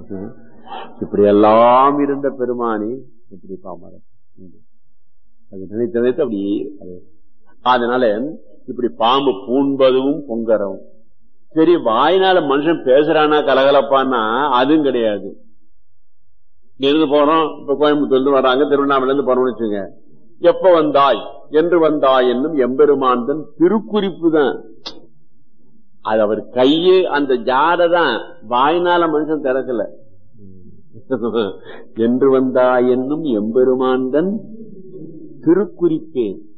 இப்படி எல்லாம் இருந்த பெருமானி இப்படி பாமர அது நினைத்து நினைத்து அப்படி அது அதனால இப்படி பாம்பு பூண்பதும் பொங்கறவும் சரி வாயினால மனுஷன் பேசுறானா கலகலப்பான்னா அதுவும் கிடையாது இங்க இருந்து போறோம் இப்ப கோயம்புத்தூர்ல இருந்து வராங்க திருவண்ணாமலை இருந்து போறோம்னு வச்சுங்க எப்ப வந்தாய் என்று வந்தாய் என்னும் எம்பெருமான் திருக்குறிப்பு தான் அது அவர் கையே அந்த ஜாட தான் வாய்னால மனுஷன் திறக்கல என்று வந்தாய் என்னும் எம்பெருமான் திருக்குறிப்பேன்